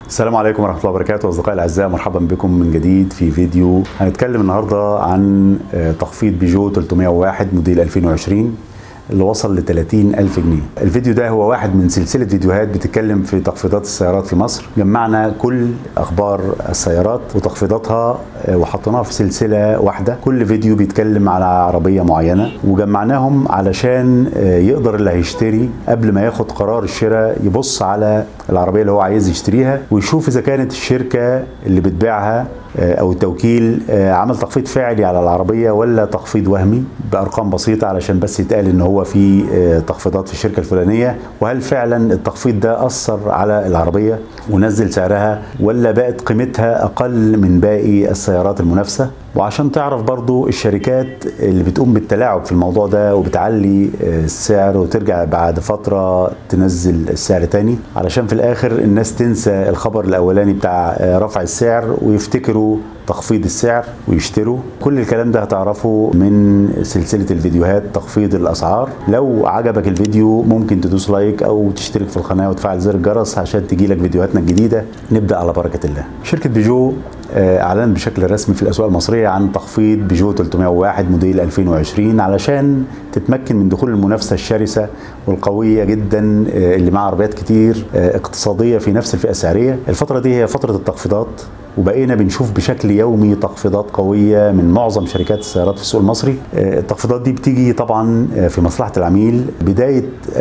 السلام عليكم ورحمة الله وبركاته أصدقائي الأعزاء مرحبا بكم من جديد في فيديو هنتكلم النهاردة عن آه، تخفيض بيجو 301 موديل 2020 اللي وصل ل 30 ألف جنيه الفيديو ده هو واحد من سلسلة فيديوهات بتتكلم في تخفيضات السيارات في مصر جمعنا كل أخبار السيارات وتخفيضاتها آه، وحطيناها في سلسلة واحدة كل فيديو بيتكلم على عربية معينة وجمعناهم علشان آه، يقدر اللي هيشتري قبل ما ياخد قرار الشراء يبص على العربية اللي هو عايز يشتريها ويشوف إذا كانت الشركة اللي بتبيعها آه، او التوكيل آه، عمل تخفيض فعلي على العربيه ولا تخفيض وهمي بارقام بسيطه علشان بس يتقال ان هو في آه، تخفيضات في الشركه الفلانيه وهل فعلا التخفيض ده اثر على العربيه ونزل سعرها ولا بقت قيمتها اقل من باقي السيارات المنافسه وعشان تعرف برضو الشركات اللي بتقوم بالتلاعب في الموضوع ده وبتعلي السعر وترجع بعد فترة تنزل السعر تاني علشان في الآخر الناس تنسى الخبر الأولاني بتاع رفع السعر ويفتكروا تخفيض السعر ويشتروا كل الكلام ده هتعرفه من سلسلة الفيديوهات تخفيض الأسعار لو عجبك الفيديو ممكن تدوس لايك أو تشترك في القناة وتفعل زر الجرس عشان تجيلك فيديوهاتنا الجديدة نبدأ على بركة الله شركة بيجو آه، اعلنت بشكل رسمي في الاسواق المصريه عن تخفيض بيجو 301 موديل 2020 علشان تتمكن من دخول المنافسه الشرسه والقويه جدا آه، اللي مع عربيات كتير آه، اقتصاديه في نفس الفئه السعريه الفتره دي هي فتره التخفيضات وبقينا بنشوف بشكل يومي تخفيضات قويه من معظم شركات السيارات في السوق المصري التخفيضات دي بتيجي طبعا في مصلحه العميل بدايه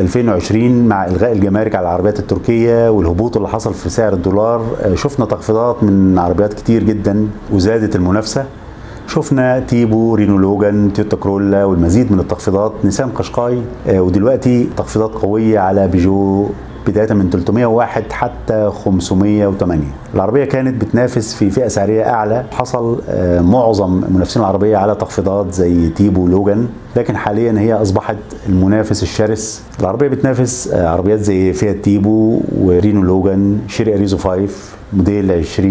2020 مع الغاء الجمارك على العربيات التركيه والهبوط اللي حصل في سعر الدولار شفنا تخفيضات من عربيات كتير جدا وزادت المنافسه شفنا تيبو رينو لوجان تويوتا كرولا والمزيد من التخفيضات نيسان قشقاي ودلوقتي تخفيضات قويه على بيجو بدايه من 301 حتى 508 العربيه كانت بتنافس في فئه سعريه اعلى حصل آه، معظم منافسين العربيه على تخفيضات زي تيبو لوجان لكن حاليا هي اصبحت المنافس الشرس العربيه بتنافس آه، عربيات زي فيات تيبو ورينو لوجان شيري اريزو 5 موديل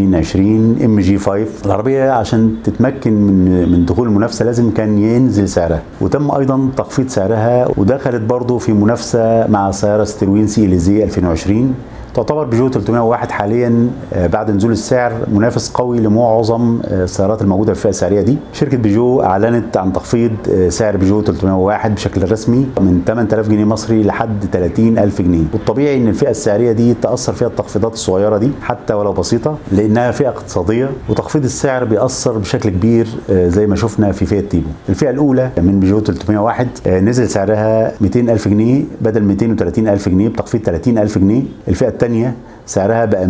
2020 ام جي 5 العربيه عشان تتمكن من من دخول المنافسه لازم كان ينزل سعرها وتم ايضا تخفيض سعرها ودخلت برضه في منافسه مع سياره ستروين سي ال زي 2020 تعتبر بيجو 301 حاليا آه، بعد نزول السعر منافس قوي لمعظم آه، السيارات الموجوده في الفئه السعريه دي شركه بيجو اعلنت عن تخفيض آه، سعر بيجو 301 بشكل رسمي من 8000 جنيه مصري لحد 30000 جنيه والطبيعي ان الفئه السعريه دي تاثر فيها التخفيضات الصغيره دي حتى ولو بسيطه لانها فئه اقتصاديه وتخفيض السعر بيأثر بشكل كبير زي ما شفنا في فئه تيبو الفئه الاولى من بيجو 301 نزل سعرها 200000 جنيه بدل 230000 جنيه بتخفيض 30000 جنيه الفئه الثانيه سعرها بقى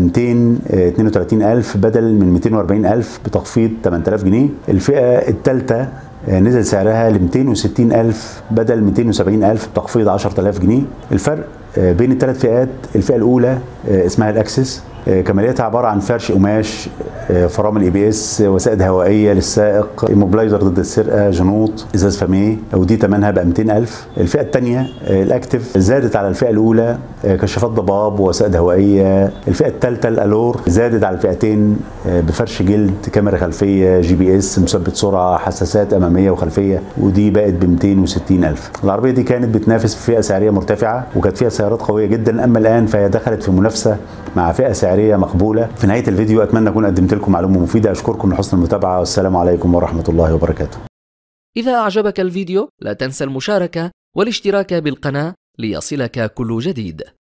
232000 بدل من 240000 بتخفيض 8000 جنيه الفئه الثالثه نزل سعرها ل 260000 بدل 270000 بتخفيض 10000 جنيه الفرق بين الثلاث فئات الفئه الاولى اسمها الاكسس كماليتها عباره عن فرش قماش فرامل اي بي اس وسائد هوائيه للسائق ايموبلايزر ضد السرقه جنوط ازاز فاميه ودي ثمنها بقى 200000 الفئه الثانيه الاكتف زادت على الفئه الاولى كشافات ضباب وسائد هوائيه الفئه الثالثه الالور زادت على الفئتين بفرش جلد كاميرا خلفيه جي بي اس مثبت سرعه حساسات اماميه وخلفيه ودي بقت ب 260000 العربيه دي كانت بتنافس في فئه سعريه مرتفعه وكانت فيها سيارات قويه جدا اما الان فهي دخلت في منافسه مع فئه سعريه مقبوله في نهايه الفيديو اتمنى اكون قدمت لكم معلومه مفيده اشكركم لحسن المتابعه والسلام عليكم ورحمه الله وبركاته إذا أعجبك الفيديو لا تنسى المشاركة والاشتراك بالقناة ليصلك كل جديد